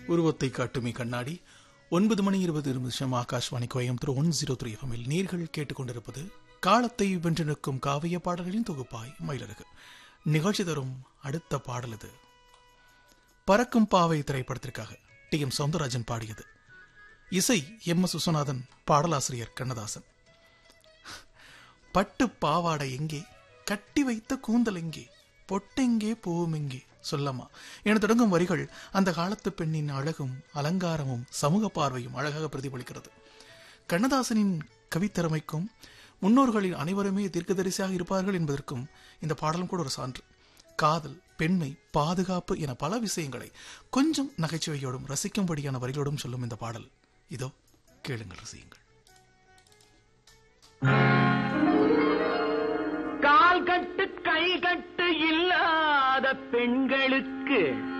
உருவத்தை காட்டுமே கண்ணாடி ஒன்பது மணி இருபது நிமிஷம் Akashvani Coimbatore one zero three எஃப்எம்மில் நீர்கள் கேட்டுக்கொண்டிருப்பது காலத்தை வென்று நிற்கும் காவிய பாடல்களின் தொகுப்பாய் மயிலழகு நிகழ்ச்சி தரும் அடுத்த பாடல் இது பறக்கும் பாவை திரைப்படத்திற்காக டி எம் சவுந்தரராஜன் பாடியது இசை எம் எஸ் விஸ்வநாதன் பாடலாசிரியர் கண்ணதாசன் பட்டு பாவாடை எங்கே கட்டி வைத்த கூந்தல் எங்கே பொட்டெங்கே பூவும் எங்கே சொல்லமா என தொடங்கும் வரிகள் அந்த காலத்து பெண்ணின் அழகும் அலங்காரமும் சமூக பார்வையும் அழகாக பிரதிபலிக்கிறது கண்ணதாசனின் கவித்திறமைக்கும் முன்னோர்களின் அனைவருமே தீர்க்கதரிசியாக இருப்பார்கள் என்பதற்கும் இந்த பாடலும் கூட ஒரு சான்று காதல் பெண்மை பாதுகாப்பு என பல விஷயங்களை கொஞ்சம் நகைச்சுவையோடும் ரசிக்கும்படியான வரிகளோடும் சொல்லும் இந்த பாடல் இதோ கேளுங்கள் ரசியுங்கள் கால் கட்டு கை கட்டு இல்லாத பெண்களுக்கு